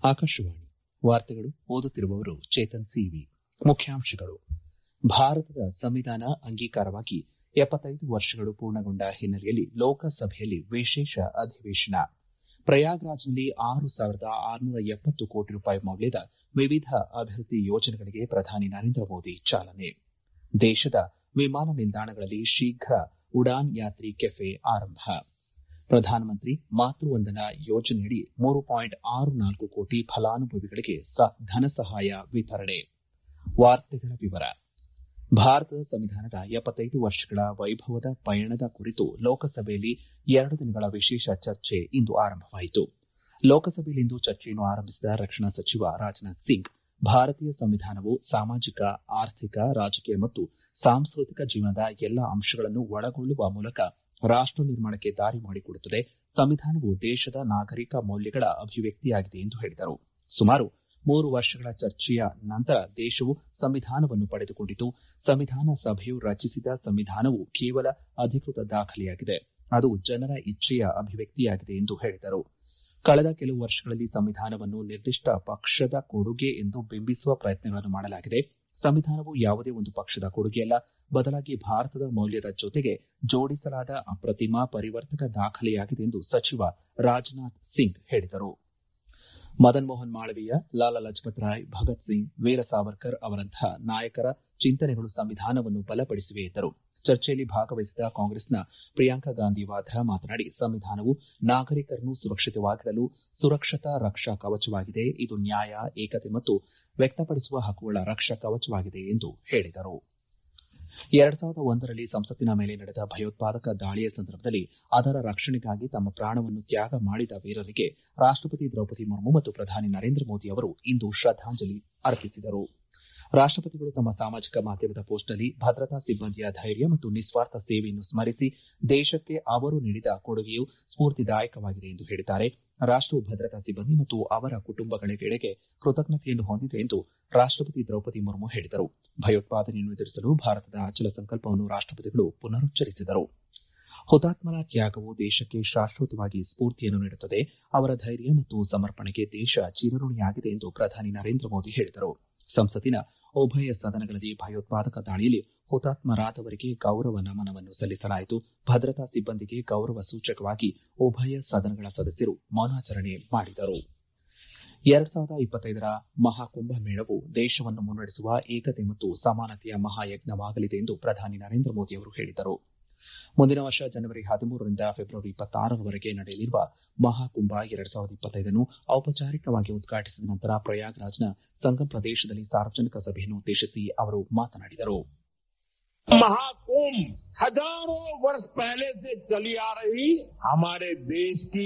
ಆಕಾಶವಾಣಿ ವಾರ್ತೆಗಳು ಓದುತ್ತಿರುವವರು ಚೇತನ್ ಸಿವಿ ಮುಖ್ಯಾಂಶಗಳು ಭಾರತದ ಸಂವಿಧಾನ ಅಂಗೀಕಾರವಾಗಿ ಎಪ್ಪತ್ತೈದು ವರ್ಷಗಳು ಪೂರ್ಣಗೊಂಡ ಹಿನ್ನೆಲೆಯಲ್ಲಿ ಲೋಕಸಭೆಯಲ್ಲಿ ವಿಶೇಷ ಅಧಿವೇಶನ ಪ್ರಯಾಗ್ರಾಜ್ನಲ್ಲಿ ಆರು ಸಾವಿರದ ಆರುನೂರ ಎಪ್ಪತ್ತು ಕೋಟಿ ರೂಪಾಯಿ ಮೌಲ್ಯದ ವಿವಿಧ ಅಭಿವೃದ್ಧಿ ಯೋಜನೆಗಳಿಗೆ ಪ್ರಧಾನಿ ನರೇಂದ್ರ ಮೋದಿ ಚಾಲನೆ ದೇಶದ ವಿಮಾನ ನಿಲ್ದಾಣಗಳಲ್ಲಿ ಶೀಘ್ರ ಉಡಾನ್ ಯಾತ್ರಿ ಕೆಫೆ ಆರಂಭ ಪ್ರಧಾನಮಂತ್ರಿ ಮಾತೃ ವಂದನಾ ಯೋಜನೆಯಡಿ ಮೂರು ಪಾಯಿಂಟ್ ಆರು ನಾಲ್ಕು ಕೋಟಿ ಫಲಾನುಭವಿಗಳಿಗೆ ಧನ ಸಹಾಯ ವಿತರಣೆ ವಾರ್ತೆಗಳ ವಿವರ ಭಾರತದ ಸಂವಿಧಾನದ ಎಪ್ಪತ್ತೈದು ವರ್ಷಗಳ ವೈಭವದ ಪಯಣದ ಕುರಿತು ಲೋಕಸಭೆಯಲ್ಲಿ ಎರಡು ದಿನಗಳ ವಿಶೇಷ ಚರ್ಚೆ ಇಂದು ಆರಂಭವಾಯಿತು ಲೋಕಸಭೆಯಲ್ಲಿಂದು ಚರ್ಚೆಯನ್ನು ಆರಂಭಿಸಿದ ರಕ್ಷಣಾ ಸಚಿವ ರಾಜನಾಥ್ ಸಿಂಗ್ ಭಾರತೀಯ ಸಂವಿಧಾನವು ಸಾಮಾಜಿಕ ಆರ್ಥಿಕ ರಾಜಕೀಯ ಮತ್ತು ಸಾಂಸ್ಕೃತಿಕ ಜೀವನದ ಎಲ್ಲಾ ಅಂಶಗಳನ್ನು ಒಳಗೊಳ್ಳುವ ಮೂಲಕ ರಾಷ್ಟ ನಿರ್ಮಾಣಕ್ಕೆ ದಾರಿ ಮಾಡಿಕೊಡುತ್ತದೆ ಸಂವಿಧಾನವು ದೇಶದ ನಾಗರಿಕ ಮೌಲ್ಯಗಳ ಅಭಿವ್ಯಕ್ತಿಯಾಗಿದೆ ಎಂದು ಹೇಳಿದರು ಸುಮಾರು ಮೂರು ವರ್ಷಗಳ ಚರ್ಚೆಯ ನಂತರ ದೇಶವು ಸಂವಿಧಾನವನ್ನು ಪಡೆದುಕೊಂಡಿತು ಸಂವಿಧಾನ ಸಭೆಯು ರಚಿಸಿದ ಸಂವಿಧಾನವು ಕೇವಲ ಅಧಿಕೃತ ದಾಖಲೆಯಾಗಿದೆ ಅದು ಜನರ ಇಚ್ಛೆಯ ಅಭಿವ್ಯಕ್ತಿಯಾಗಿದೆ ಎಂದು ಹೇಳಿದರು ಕಳೆದ ಕೆಲವು ವರ್ಷಗಳಲ್ಲಿ ಸಂವಿಧಾನವನ್ನು ನಿರ್ದಿಷ್ಟ ಪಕ್ಷದ ಕೊಡುಗೆ ಎಂದು ಬಿಂಬಿಸುವ ಪ್ರಯತ್ನಗಳನ್ನು ಮಾಡಲಾಗಿದೆ ಸಂವಿಧಾನವು ಯಾವುದೇ ಒಂದು ಪಕ್ಷದ ಕೊಡುಗೆಯಲ್ಲ ಬದಲಾಗಿ ಭಾರತದ ಮೌಲ್ಯದ ಜೊತೆಗೆ ಜೋಡಿಸಲಾದ ಅಪ್ರತಿಮ ಪರಿವರ್ತಕ ದಾಖಲೆಯಾಗಿದೆ ಎಂದು ಸಚಿವ ರಾಜನಾಥ್ ಸಿಂಗ್ ಹೇಳಿದರು ಮದನ್ ಮೋಹನ್ ಮಾಳವೀಯ ಲಾಲಾ ಲಜಪತ್ ರಾಯ್ ಭಗತ್ ಸಿಂಗ್ ವೀರ ಸಾವರ್ಕರ್ ಅವರಂತಹ ನಾಯಕರ ಚಿಂತನೆಗಳು ಸಂವಿಧಾನವನ್ನು ಬಲಪಡಿಸಿವೆ ಎಂದರು ಚರ್ಚೆಯಲ್ಲಿ ಭಾಗವಹಿಸಿದ ಕಾಂಗ್ರೆಸ್ನ ಪ್ರಿಯಾಂಕಾ ಗಾಂಧಿ ವಾದ್ರಾ ಮಾತನಾಡಿ ಸಂವಿಧಾನವು ನಾಗರಿಕರನ್ನು ಸುರಕ್ಷಿತವಾಗಿಡಲು ಸುರಕ್ಷತಾ ರಕ್ಷಾ ಕವಚವಾಗಿದೆ ಇದು ನ್ಯಾಯ ಏಕತೆ ಮತ್ತು ವ್ಯಕ್ತಪಡಿಸುವ ಹಕ್ಕುಗಳ ರಕ್ಷಾ ಕವಚವಾಗಿದೆ ಎಂದು ಹೇಳಿದರು ಎರಡ್ ಸಾವಿರದ ಒಂದರಲ್ಲಿ ಸಂಸತ್ತಿನ ಮೇಲೆ ನಡೆದ ಭಯೋತ್ಪಾದಕ ದಾಳಿಯ ಸಂದರ್ಭದಲ್ಲಿ ಅದರ ರಕ್ಷಣೆಗಾಗಿ ತಮ್ಮ ಪ್ರಾಣವನ್ನು ತ್ಯಾಗ ಮಾಡಿದ ವೀರರಿಗೆ ರಾಷ್ಟಪತಿ ದ್ರೌಪದಿ ಮುರ್ಮು ಮತ್ತು ಪ್ರಧಾನಿ ನರೇಂದ್ರ ಮೋದಿ ಅವರು ಇಂದು ಶ್ರದ್ದಾಂಜಲಿ ಅರ್ಪಿಸಿದರು ರಾಷ್ಟಪತಿಗಳು ತಮ್ಮ ಸಾಮಾಜಿಕ ಮಾಧ್ಯಮದ ಪೋಸ್ಟ್ನಲ್ಲಿ ಭದ್ರತಾ ಸಿಬ್ಬಂದಿಯ ಧೈರ್ಯ ಮತ್ತು ನಿಸ್ವಾರ್ಥ ಸೇವೆಯನ್ನು ಸ್ಮರಿಸಿ ದೇಶಕ್ಕೆ ಅವರು ನೀಡಿದ ಕೊಡುಗೆಯು ಸ್ಫೂರ್ತಿದಾಯಕವಾಗಿದೆ ಎಂದು ಹೇಳಿದ್ದಾರೆ ರಾಷ್ಟವು ಭದ್ರತಾ ಸಿಬ್ಬಂದಿ ಮತ್ತು ಅವರ ಕುಟುಂಬಗಳೆಡೆಗೆ ಕೃತಜ್ಞತೆಯನ್ನು ಹೊಂದಿದೆ ಎಂದು ರಾಷ್ಟಪತಿ ದ್ರೌಪದಿ ಮುರ್ಮು ಹೇಳಿದರು ಭಯೋತ್ಪಾದನೆಯನ್ನು ಎದುರಿಸಲು ಭಾರತದ ಅಚಲ ಸಂಕಲ್ಪವನ್ನು ರಾಷ್ಟಪತಿಗಳು ಪುನರುಚ್ಚರಿಸಿದರು ಹುತಾತ್ಮರ ತ್ಯಾಗವು ದೇಶಕ್ಕೆ ಶಾಶ್ವತವಾಗಿ ಸ್ಫೂರ್ತಿಯನ್ನು ನೀಡುತ್ತದೆ ಅವರ ಧೈರ್ಯ ಮತ್ತು ಸಮರ್ಪಣೆಗೆ ದೇಶ ಚಿರಋಣಿಯಾಗಿದೆ ಎಂದು ಪ್ರಧಾನಿ ನರೇಂದ್ರ ಮೋದಿ ಹೇಳಿದರು ಸಂಸತ್ತಿನ ಉಭಯ ಸದನಗಳಲ್ಲಿ ಭಯೋತ್ಪಾದಕ ದಾಳಿಯಲ್ಲಿ ಹುತಾತ್ಮರಾದವರಿಗೆ ಗೌರವ ನಮನವನ್ನು ಸಲ್ಲಿಸಲಾಯಿತು ಭದ್ರತಾ ಸಿಬ್ಬಂದಿಗೆ ಗೌರವ ಸೂಚಕವಾಗಿ ಉಭಯ ಸದನಗಳ ಸದಸ್ಯರು ಮೌನಾಚರಣೆ ಮಾಡಿದರು ಎರಡ್ ಸಾವಿರದ ಇಪ್ಪತ್ತೈದರ ಮಹಾಕುಂಭ ಮೇಳವು ದೇಶವನ್ನು ಮುನ್ನಡೆಸುವ ಏಕತೆ ಮತ್ತು ಸಮಾನತೆಯ ಮಹಾಯಜ್ಞವಾಗಲಿದೆ ಎಂದು ಪ್ರಧಾನಿ ನರೇಂದ್ರ ಮೋದಿ ಅವರು ಹೇಳಿದರು ಮುಂದಿನ ವರ್ಷ ಜನವರಿ ಹದಿಮೂರರಿಂದ ಫೆಬ್ರವರಿ ಇಪ್ಪತ್ತಾರರವರೆಗೆ ನಡೆಯಲಿರುವ ಮಹಾಕುಂಭ ಎರಡ್ ಸಾವಿರದ ಇಪ್ಪತ್ತೈದನ್ನು ಔಪಚಾರಿಕವಾಗಿ ಉದ್ಘಾಟಿಸಿದ ನಂತರ ಪ್ರಯಾಗ್ರಾಜ್ನ ಸಂಗಮ್ ಪ್ರದೇಶದಲ್ಲಿ ಸಾರ್ವಜನಿಕ ಸಭೆಯನ್ನು ಉದ್ದೇಶಿಸಿ ಅವರು ಮಾತನಾಡಿದರು महाकुंभ हजारों वर्ष पहले से चली आ रही हमारे देश की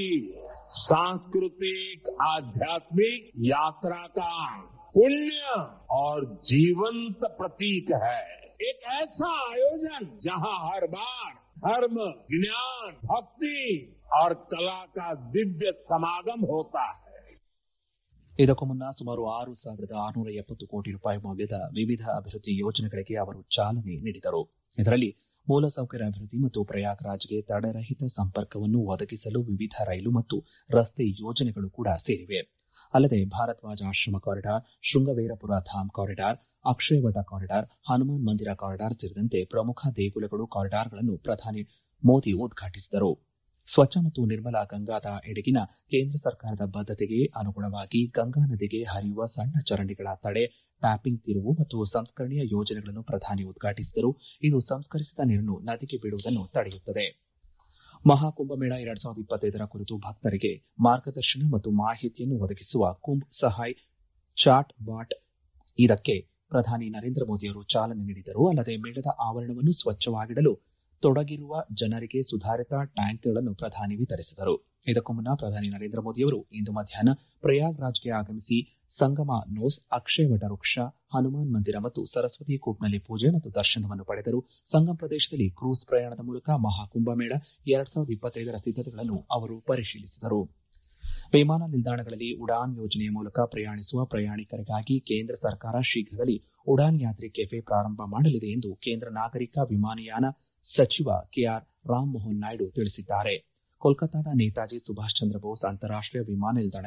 सांस्कृतिक आध्यात्मिक यात्रा का पुण्य और जीवंत प्रतीक है एक ऐसा आयोजन जहां हर बार धर्म ज्ञान भक्ति और कला का दिव्य समागम होता है ಇದಕ್ಕೂ ಮುನ್ನ ಸುಮಾರು ಆರು ಸಾವಿರದ ಆರುನೂರ ಎಪ್ಪತ್ತು ಕೋಟಿ ರೂಪಾಯಿ ಮೌಲ್ಯದ ವಿವಿಧ ಅಭಿವೃದ್ಧಿ ಯೋಜನೆಗಳಿಗೆ ಅವರು ಚಾಲನೆ ನೀಡಿದರು ಇದರಲ್ಲಿ ಮೂಲಸೌಕರ್ಯ ಅಭಿವೃದ್ಧಿ ಮತ್ತು ಪ್ರಯಾಗ್ರಾಜ್ಗೆ ತಡೆರಹಿತ ಸಂಪರ್ಕವನ್ನು ಒದಗಿಸಲು ವಿವಿಧ ರೈಲು ಮತ್ತು ರಸ್ತೆ ಯೋಜನೆಗಳು ಕೂಡ ಸೇರಿವೆ ಅಲ್ಲದೆ Bharadwaj ashram corridor Shringverpur Dham corridor Akshayavat corridor Hanuman Mandir corridor ಸೇರಿದಂತೆ ಪ್ರಮುಖ ದೇಗುಲಗಳು ಕಾರಿಡಾರ್ಗಳನ್ನು ಪ್ರಧಾನಿ ಮೋದಿ ಉದ್ಘಾಟಿಸಿದರು ಸ್ವಚ್ಛ ಮತ್ತು ನಿರ್ಮಲ ಗಂಗಾದ ಎಡೆಗಿನ ಕೇಂದ್ರ ಸರ್ಕಾರದ ಬದ್ದತೆಗೆ ಅನುಗುಣವಾಗಿ ಗಂಗಾ ನದಿಗೆ ಹರಿಯುವ ಸಣ್ಣ ಚರಂಡಿಗಳ ತಡೆ ಟ್ಯಾಪಿಂಗ್ ತಿರುವು ಮತ್ತು ಸಂಸ್ಕರಣೆಯ ಯೋಜನೆಗಳನ್ನು ಪ್ರಧಾನಿ ಉದ್ಘಾಟಿಸಿದರು ಇದು ಸಂಸ್ಕರಿಸಿದ ನೀರನ್ನು ನದಿಗೆ ಬಿಡುವುದನ್ನು ತಡೆಯುತ್ತದೆ ಮಹಾಕುಂಭಮೇಳ ಎರಡ್ ಸಾವಿರದ ಇಪ್ಪತ್ತೈದರ ಕುರಿತು ಭಕ್ತರಿಗೆ ಮಾರ್ಗದರ್ಶನ ಮತ್ತು ಮಾಹಿತಿಯನ್ನು ಒದಗಿಸುವ ಕುಂಭ್ ಸಹಾಯ್ ಚಾಟ್ ಬಾಟ್ ಇದಕ್ಕೆ ಪ್ರಧಾನಿ ನರೇಂದ್ರ ಮೋದಿ ಅವರು ಚಾಲನೆ ನೀಡಿದರು ಅಲ್ಲದೆ ಮೇಳದ ಆವರಣವನ್ನು ಸ್ವಚ್ಛವಾಗಿಡಲು ತೊಡಗಿರುವ ಜನರಿಗೆ ಸುಧಾರಿತ ಟ್ಯಾಂಕ್ಗಳನ್ನು ಪ್ರಧಾನಿ ವಿತರಿಸಿದರು ಇದಕ್ಕೂ ಮುನ್ನ ಪ್ರಧಾನಿ ನರೇಂದ್ರ ಮೋದಿಯವರು ಇಂದು ಮಧ್ಯಾಹ್ನ ಪ್ರಯಾಗ್ರಾಜ್ಗೆ ಆಗಮಿಸಿ ಸಂಗಮ ನೋಸ್ ಅಕ್ಷಯವಟ ವೃಕ್ಷ ಹನುಮಾನ್ ಮಂದಿರ ಮತ್ತು ಸರಸ್ವತಿ ಕೂಪ್ನಲ್ಲಿ ಪೂಜೆ ಮತ್ತು ದರ್ಶನವನ್ನು ಪಡೆದರು ಸಂಗಮ್ ಪ್ರದೇಶದಲ್ಲಿ ಕ್ರೂಸ್ ಪ್ರಯಾಣದ ಮೂಲಕ ಮಹಾಕುಂಭಮೇಳ ಎರಡ್ ಸಾವಿರದ ಇಪ್ಪತ್ತೈದರ ಸಿದ್ದತೆಗಳನ್ನು ಅವರು ಪರಿಶೀಲಿಸಿದರು ವಿಮಾನ ನಿಲ್ದಾಣಗಳಲ್ಲಿ ಉಡಾನ್ ಯೋಜನೆಯ ಮೂಲಕ ಪ್ರಯಾಣಿಸುವ ಪ್ರಯಾಣಿಕರಿಗಾಗಿ ಕೇಂದ್ರ ಸರ್ಕಾರ ಶೀಘ್ರದಲ್ಲಿ ಉಡಾನ್ ಯಾತ್ರಿ ಕೆಫೆ ಪ್ರಾರಂಭ ಮಾಡಲಿದೆ ಎಂದು ಕೇಂದ್ರ ನಾಗರಿಕ ವಿಮಾನಯಾನ ಸಚಿವ ಕೆಆರ್ ರಾಮಮೋಹನ್ ನಾಯ್ಡು ತಿಳಿಸಿದ್ದಾರೆ ಕೋಲ್ಕತ್ತಾದ ನೇತಾಜಿ ಸುಭಾಷ್ ಚಂದ್ರ ಬೋಸ್ ಅಂತಾರಾಷ್ಟೀಯ ವಿಮಾನ ನಿಲ್ದಾಣಕ್ಕೆ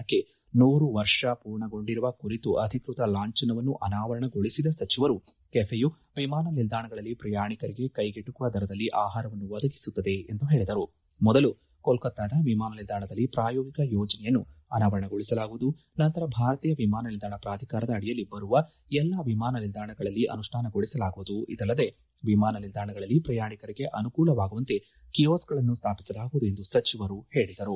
ನೂರು ವರ್ಷ ಪೂರ್ಣಗೊಂಡಿರುವ ಕುರಿತು ಅಧಿಕೃತ ಲಾಂಛನವನ್ನು ಅನಾವರಣಗೊಳಿಸಿದ ಸಚಿವರು ಕೆಫೆಯು ವಿಮಾನ ನಿಲ್ದಾಣಗಳಲ್ಲಿ ಪ್ರಯಾಣಿಕರಿಗೆ ಕೈಗೆಟುಕುವ ದರದಲ್ಲಿ ಆಹಾರವನ್ನು ಒದಗಿಸುತ್ತದೆ ಎಂದು ಹೇಳಿದರು ಮೊದಲು ಕೋಲ್ಕತ್ತಾದ ವಿಮಾನ ನಿಲ್ದಾಣದಲ್ಲಿ ಪ್ರಾಯೋಗಿಕ ಯೋಜನೆಯನ್ನು ಅನಾವರಣಗೊಳಿಸಲಾಗುವುದು ನಂತರ ಭಾರತೀಯ ವಿಮಾನ ನಿಲ್ದಾಣ ಪ್ರಾಧಿಕಾರದ ಅಡಿಯಲ್ಲಿ ಬರುವ ಎಲ್ಲಾ ವಿಮಾನ ನಿಲ್ದಾಣಗಳಲ್ಲಿ ಅನುಷ್ಠಾನಗೊಳಿಸಲಾಗುವುದು ಇದಲ್ಲದೆ ವಿಮಾನ ನಿಲ್ದಾಣಗಳಲ್ಲಿ ಪ್ರಯಾಣಿಕರಿಗೆ ಅನುಕೂಲವಾಗುವಂತೆ ಕಿಯೋಸ್ಕ್ಗಳನ್ನು ಸ್ಥಾಪಿಸಲಾಗುವುದು ಎಂದು ಸಚಿವರು ಹೇಳಿದರು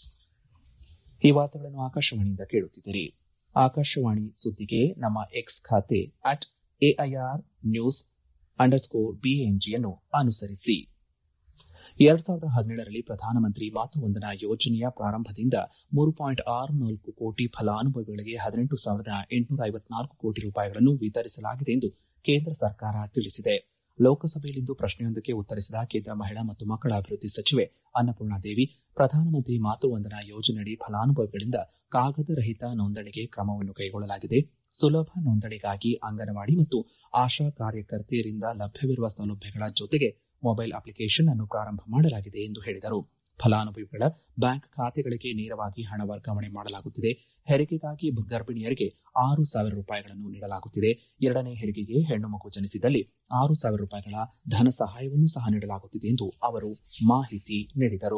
ಈ ವಾರ್ತೆಗಳನ್ನು ಆಕಾಶವಾಣಿಯಿಂದ ಕೇಳುತ್ತಿದ್ದೀರಿ ಆಕಾಶವಾಣಿ ಸುದ್ದಿಗೆ ನಮ್ಮ ಎಕ್ಸ್ ಖಾತೆ ಅಟ್ ಎಐಆರ್ ನ್ಯೂಸ್ ಅಂಡರ್ಸ್ಕೋರ್ ಬಿಎನ್ಜಿಯನ್ನು ಅನುಸರಿಸಿ ಎರಡ್ ಸಾವಿರದ ಹದಿನೇಳರಲ್ಲಿ ಪ್ರಧಾನಮಂತ್ರಿ ಮಾತೃವಂದನಾ ಯೋಜನೆಯ ಪ್ರಾರಂಭದಿಂದ ಮೂರು ಪಾಯಿಂಟ್ ಆರು ನಾಲ್ಕು ಕೋಟಿ ಫಲಾನುಭವಿಗಳಿಗೆ ಹದಿನೆಂಟು ಸಾವಿರದ ಎಂಟುನೂರ ಐವತ್ನಾಲ್ಕು ಕೋಟಿ ರೂಪಾಯಿಗಳನ್ನು ವಿತರಿಸಲಾಗಿದೆ ಎಂದು ಕೇಂದ್ರ ಸರ್ಕಾರ ತಿಳಿಸಿದೆ ಲೋಕಸಭೆಯಲ್ಲಿಂದು ಪ್ರಶ್ನೆಯೊಂದಕ್ಕೆ ಉತ್ತರಿಸಿದ ಕೇಂದ್ರ ಮಹಿಳಾ ಮತ್ತು ಮಕ್ಕಳ ಅಭಿವೃದ್ಧಿ ಸಚಿವೆ ಅನ್ನಪೂರ್ಣಾದೇವಿ ಪ್ರಧಾನಮಂತ್ರಿ ಮಾತೃವಂದನಾ ಯೋಜನೆಯಡಿ ಫಲಾನುಭವಿಗಳಿಂದ ಕಾಗದ ರಹಿತ ನೋಂದಣಿಗೆ ಕ್ರಮವನ್ನು ಕೈಗೊಳ್ಳಲಾಗಿದೆ ಸುಲಭ ನೋಂದಣಿಗಾಗಿ ಅಂಗನವಾಡಿ ಮತ್ತು ಆಶಾ ಕಾರ್ಯಕರ್ತೆಯರಿಂದ ಲಭ್ಯವಿರುವ ಸೌಲಭ್ಯಗಳ ಜೊತೆಗೆ ಮೊಬೈಲ್ ಅಪ್ಲಿಕೇಶನ್ ಅನ್ನು ಪ್ರಾರಂಭ ಮಾಡಲಾಗಿದೆ ಎಂದು ಹೇಳಿದರು ಫಲಾನುಭವಿಗಳ ಬ್ಯಾಂಕ್ ಖಾತೆಗಳಿಗೆ ನೇರವಾಗಿ ಹಣ ವರ್ಗಾವಣೆ ಮಾಡಲಾಗುತ್ತಿದೆ ಹೆರಿಗೆಗಾಗಿ ಗರ್ಭಿಣಿಯರಿಗೆ ಆರು ಸಾವಿರ ರೂಪಾಯಿಗಳನ್ನು ನೀಡಲಾಗುತ್ತಿದೆ ಎರಡನೇ ಹೆರಿಗೆಗೆ ಹೆಣ್ಣು ಮಗು ಜನಿಸಿದಲ್ಲಿ ಆರು ಸಾವಿರ ರೂಪಾಯಿಗಳ ಧನ ಸಹಾಯವನ್ನು ಸಹ ನೀಡಲಾಗುತ್ತಿದೆ ಎಂದು ಅವರು ಮಾಹಿತಿ ನೀಡಿದರು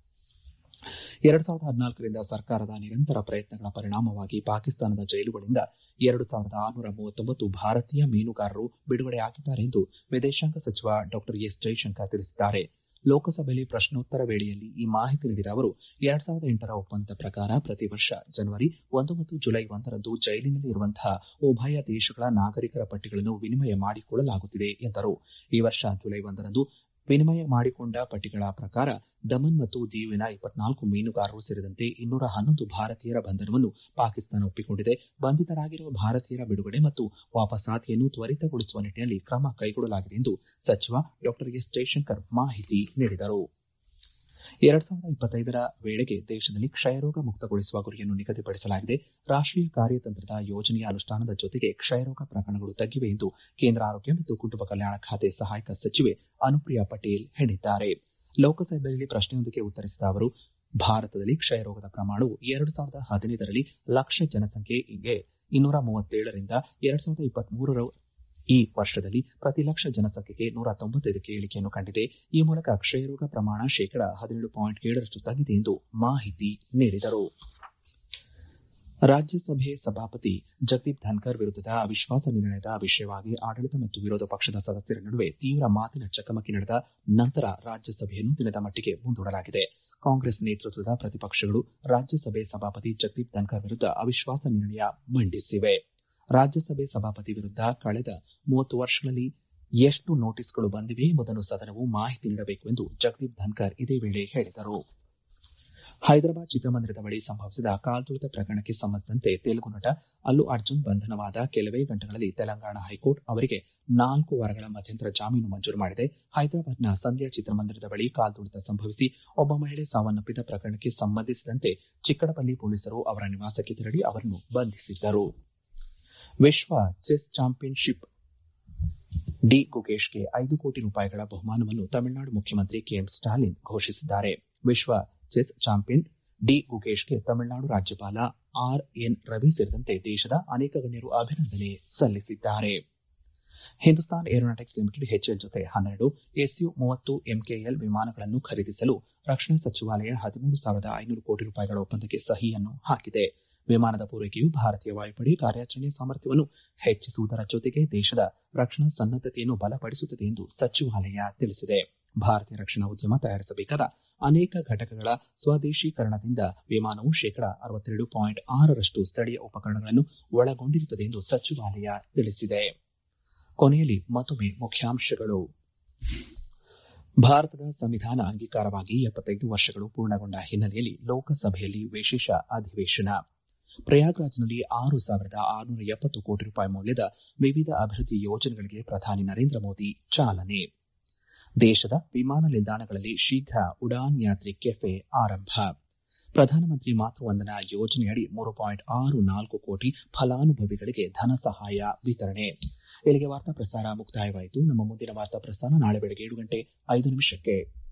ಎರಡ್ ಸಾವಿರದ ಹದಿನಾಲ್ಕರಿಂದ ಸರ್ಕಾರದ ನಿರಂತರ ಪ್ರಯತ್ನಗಳ ಪರಿಣಾಮವಾಗಿ ಪಾಕಿಸ್ತಾನದ ಜೈಲುಗಳಿಂದ ಎರಡು ಸಾವಿರದ ಆರುನೂರ ಮೂವತ್ತೊಂಬತ್ತು ಭಾರತೀಯ ಮೀನುಗಾರರು ಬಿಡುಗಡೆಯಾಗಿದ್ದಾರೆ ಎಂದು ವಿದೇಶಾಂಗ ಸಚಿವ ಡಾ ಎಸ್ ಜೈಶಂಕರ್ ತಿಳಿಸಿದ್ದಾರೆ ಲೋಕಸಭೆಯಲ್ಲಿ ಪ್ರಶ್ನೋತ್ತರ ವೇಳೆಯಲ್ಲಿ ಈ ಮಾಹಿತಿ ನೀಡಿದ ಅವರು ಎರಡ್ ಸಾವಿರದ ಎಂಟರ ಒಪ್ಪಂದದ ಪ್ರಕಾರ ಪ್ರತಿ ವರ್ಷ ಜನವರಿ ಒಂದು ಮತ್ತು ಜುಲೈ ಒಂದರಂದು ಜೈಲಿನಲ್ಲಿ ಇರುವಂತಹ ಉಭಯ ದೇಶಗಳ ನಾಗರಿಕರ ಪಟ್ಟಿಗಳನ್ನು ವಿನಿಮಯ ಮಾಡಿಕೊಳ್ಳಲಾಗುತ್ತಿದೆ ಎಂದರು ಈ ವರ್ಷ ಜುಲೈ ಒಂದರಂದು ವಿನಿಮಯ ಮಾಡಿಕೊಂಡ ಪಟ್ಟಿಗಳ ಪ್ರಕಾರ ದಮನ್ ಮತ್ತು ದೀವಿನ ಇಪ್ಪತ್ನಾಲ್ಕು ಮೀನುಗಾರರು ಸೇರಿದಂತೆ ಇನ್ನೂರ ಹನ್ನೊಂದು ಭಾರತೀಯರ ಬಂಧನವನ್ನು ಪಾಕಿಸ್ತಾನ ಒಪ್ಪಿಕೊಂಡಿದೆ ಬಂಧಿತರಾಗಿರುವ ಭಾರತೀಯರ ಬಿಡುಗಡೆ ಮತ್ತು ವಾಪಸಾತಿಯನ್ನು ತ್ವರಿತಗೊಳಿಸುವ ನಿಟ್ಟಿನಲ್ಲಿ ಕ್ರಮ ಕೈಗೊಳ್ಳಲಾಗಿದೆ ಎಂದು ಸಚಿವ ಡಾ ಎಸ್ ಜೈಶಂಕರ್ ಮಾಹಿತಿ ನೀಡಿದರು ಎರಡ್ ಸಾವಿರದ ಇಪ್ಪತ್ತೈದರ ವೇಳೆಗೆ ದೇಶದಲ್ಲಿ ಕ್ಷಯರೋಗ ಮುಕ್ತಗೊಳಿಸುವ ಗುರಿಯನ್ನು ನಿಗದಿಪಡಿಸಲಾಗಿದೆ ರಾಷ್ಟೀಯ ಕಾರ್ಯತಂತ್ರದ ಯೋಜನೆಯ ಅನುಷ್ಠಾನದ ಜೊತೆಗೆ ಕ್ಷಯರೋಗ ಪ್ರಕರಣಗಳು ತಗ್ಗಿವೆ ಎಂದು ಕೇಂದ್ರ ಆರೋಗ್ಯ ಮತ್ತು ಕುಟುಂಬ ಕಲ್ಯಾಣ ಖಾತೆ ಸಹಾಯಕ ಸಚಿವೆ ಅನುಪ್ರಿಯಾ ಪಟೇಲ್ ಹೇಳಿದ್ದಾರೆ ಲೋಕಸಭೆಯಲ್ಲಿ ಪ್ರಶ್ನೆಯೊಂದಕ್ಕೆ ಉತ್ತರಿಸಿದ ಅವರು ಭಾರತದಲ್ಲಿ ಕ್ಷಯರೋಗದ ಪ್ರಮಾಣವು ಎರಡು ಸಾವಿರದ ಹದಿನೈದರಲ್ಲಿ ಲಕ್ಷ ಜನಸಂಖ್ಯೆಗೆ ಇನ್ನೂರ ಮೂವತ್ತೇಳರಿಂದ ಎರಡ್ ಸಾವಿರದ ಇಪ್ಪತ್ಮೂರರ ಈ ವರ್ಷದಲ್ಲಿ ಪ್ರತಿ ಲಕ್ಷ ಜನಸಂಖ್ಯೆಗೆ ನೂರ ತೊಂಬತ್ತೈದಕ್ಕೆ ಇಳಿಕೆಯನ್ನು ಕಂಡಿದೆ ಈ ಮೂಲಕ ಕ್ಷಯರೋಗ ಪ್ರಮಾಣ ಶೇಕಡಾ ಹದಿನೇಳು ಪಾಯಿಂಟ್ ಏಳರಷ್ಟು ತಗ್ಗಿದೆ ಎಂದು ಮಾಹಿತಿ ನೀಡಿದರು ರಾಜ್ಯಸಭೆ ಸಭಾಪತಿ ಜಗದೀಪ್ ಧನ್ಕರ್ ವಿರುದ್ದದ ಅವಿಶ್ವಾಸ ನಿರ್ಣಯದ ವಿಷಯವಾಗಿ ಆಡಳಿತ ಮತ್ತು ವಿರೋಧ ಪಕ್ಷದ ಸದಸ್ಯರ ನಡುವೆ ತೀವ್ರ ಮಾತಿನ ಚಕಮಕಿ ನಡೆದ ನಂತರ ರಾಜ್ಯಸಭೆಯನ್ನು ದಿನದ ಮಟ್ಟಿಗೆ ಮುಂದೂಡಲಾಗಿದೆ ಕಾಂಗ್ರೆಸ್ ನೇತೃತ್ವದ ಪ್ರತಿಪಕ್ಷಗಳು ರಾಜ್ಯಸಭೆ ಸಭಾಪತಿ ಜಗದೀಪ್ ಧನ್ಕರ್ ವಿರುದ್ದ ಅವಿಶ್ವಾಸ ನಿರ್ಣಯ ಮಂಡಿಸಿವೆ ರಾಜ್ಯಸಭೆ ಸಭಾಪತಿ ವಿರುದ್ದ ಕಳೆದ ಮೂವತ್ತು ವರ್ಷಗಳಲ್ಲಿ ಎಷ್ಟು ನೋಟಿಸ್ಗಳು ಬಂದಿವೆ ಎಂಬುದನ್ನು ಸದನವು ಮಾಹಿತಿ ನೀಡಬೇಕು ಎಂದು ಜಗದೀಪ್ ಧನ್ಕರ್ ಇದೇ ವೇಳೆ ಹೇಳಿದರು ಹೈದರಾಬಾದ್ ಚಿತ್ರಮಂದಿರದ ಬಳಿ ಸಂಭವಿಸಿದ ಕಾಲ್ತುಳಿತ ಪ್ರಕರಣಕ್ಕೆ ಸಂಬಂಧಿಸಿದಂತೆ ತೆಲುಗು ನಟ ಅಲ್ಲು ಅರ್ಜುನ್ ಬಂಧನವಾದ ಕೆಲವೇ ಗಂಟೆಗಳಲ್ಲಿ ತೆಲಂಗಾಣ ಹೈಕೋರ್ಟ್ ಅವರಿಗೆ ನಾಲ್ಕು ವಾರಗಳ ಮಧ್ಯಂತರ ಜಾಮೀನು ಮಂಜೂರು ಮಾಡಿದೆ ಹೈದರಾಬಾದ್ನ ಸಂಧ್ಯಾ ಚಿತ್ರಮಂದಿರದ ಬಳಿ ಕಾಲ್ತುಳಿತ ಸಂಭವಿಸಿ ಒಬ್ಬ ಮಹಿಳೆ ಸಾವನ್ನಪ್ಪಿದ ಪ್ರಕರಣಕ್ಕೆ ಸಂಬಂಧಿಸಿದಂತೆ ಚಿಕ್ಕಡಪಲ್ಲಿ ಪೊಲೀಸರು ಅವರ ನಿವಾಸಕ್ಕೆ ತೆರಳಿ ಅವರನ್ನು ಬಂಧಿಸಿದ್ದರು ವಿಶ್ವ ಚೆಸ್ ಚಾಂಪಿಯನ್ಶಿಪ್ ಡಿ ಗುಗೇಶ್ಗೆ ಐದು ಕೋಟಿ ರೂಪಾಯಿಗಳ ಬಹುಮಾನವನ್ನು ತಮಿಳುನಾಡು ಮುಖ್ಯಮಂತ್ರಿ ಕೆಎಂ ಸ್ಟಾಲಿನ್ ಘೋಷಿಸಿದ್ದಾರೆ ವಿಶ್ವ ಚೆಸ್ ಚಾಂಪಿಯನ್ ಡಿ ಗುಗೇಶ್ಗೆ ತಮಿಳುನಾಡು ರಾಜ್ಯಪಾಲ ಆರ್ ಎನ್ ರವಿ ಸೇರಿದಂತೆ ದೇಶದ ಅನೇಕ ಗಣ್ಯರು ಅಭಿನಂದನೆ ಸಲ್ಲಿಸಿದ್ದಾರೆ ಹಿಂದೂಸ್ತಾನ್ ಏರೋನಾಟಿಕ್ಸ್ ಲಿಮಿಟೆಡ್ ಎಚ್ಎಲ್ ಜೊತೆ ಹನ್ನೆರಡು ಎಸ್ಯು ಮೂವತ್ತು ಎಂಕೆಎಲ್ ವಿಮಾನಗಳನ್ನು ಖರೀದಿಸಲು ರಕ್ಷಣಾ ಸಚಿವಾಲಯ ಹದಿಮೂರು ಸಾವಿರದ ಐನೂರು ಕೋಟಿ ರೂಪಾಯಿಗಳ ಒಪ್ಪಂದಕ್ಕೆ ಸಹಿಯನ್ನು ಹಾಕಿದೆ ವಿಮಾನದ ಪೂರೈಕೆಯು ಭಾರತೀಯ ವಾಯುಪಡೆ ಕಾರ್ಯಾಚರಣೆ ಸಾಮರ್ಥ್ಯವನ್ನು ಹೆಚ್ಚಿಸುವುದರ ಜೊತೆಗೆ ದೇಶದ ರಕ್ಷಣಾ ಸನ್ನದ್ದತೆಯನ್ನು ಬಲಪಡಿಸುತ್ತದೆ ಎಂದು ಸಚಿವಾಲಯ ತಿಳಿಸಿದೆ ಭಾರತೀಯ ರಕ್ಷಣಾ ಉದ್ಯಮ ತಯಾರಿಸಬೇಕಾದ ಅನೇಕ ಘಟಕಗಳ ಸ್ವದೇಶೀಕರಣದಿಂದ ವಿಮಾನವು ಶೇಕಡಾ ಅರವತ್ತೆರಡು ಪಾಯಿಂಟ್ ಆರರಷ್ಟು ಸ್ಥಳೀಯ ಉಪಕರಣಗಳನ್ನು ಒಳಗೊಂಡಿರುತ್ತದೆ ಎಂದು ಸಚಿವಾಲಯ ತಿಳಿಸಿದೆ ಕೊನೆಯಲ್ಲಿ ಮತ್ತೊಮ್ಮೆ ಮುಖ್ಯಾಂಶಗಳು ಭಾರತದ ಸಂವಿಧಾನ ಅಂಗೀಕಾರವಾಗಿ ಎಪ್ಪತ್ತೈದು ವರ್ಷಗಳು ಪೂರ್ಣಗೊಂಡ ಹಿನ್ನೆಲೆಯಲ್ಲಿ ಲೋಕಸಭೆಯಲ್ಲಿ ವಿಶೇಷ ಅಧಿವೇಶನ ಪ್ರಯಾಗ್ರಾಜ್ನಲ್ಲಿ ಆರು ಸಾವಿರದ ಆರುನೂರ ಎಪ್ಪತ್ತು ಕೋಟಿ ರೂಪಾಯಿ ಮೌಲ್ಯದ ವಿವಿಧ ಅಭಿವೃದ್ಧಿ ಯೋಜನೆಗಳಿಗೆ ಪ್ರಧಾನಿ ನರೇಂದ್ರ ಮೋದಿ ಚಾಲನೆ ದೇಶದ ವಿಮಾನ ನಿಲ್ದಾಣಗಳಲ್ಲಿ ಶೀಘ್ರ ಉಡಾನ್ ಯಾತ್ರಿ ಕೆಫೆ ಆರಂಭ ಪ್ರಧಾನಮಂತ್ರಿ ಮಾತೃವಂದನಾ ಯೋಜನೆಯಡಿ ಮೂರು ಪಾಯಿಂಟ್ ಆರು ನಾಲ್ಕು ಕೋಟಿ ಫಲಾನುಭವಿಗಳಿಗೆ ಧನ ಸಹಾಯ ವಿತರಣೆ ಇಲ್ಲಿಗೆ ವಾರ್ತಾ ಪ್ರಸಾರ ಮುಕ್ತಾಯವಾಯಿತು ನಮ್ಮ ಮುಂದಿನ ವಾರ್ತಾ ಪ್ರಸಾರ ನಾಳೆ ಬೆಳಗ್ಗೆ ಏಳು ಗಂಟೆ ಐದು ನಿಮಿಷಕ್ಕೆ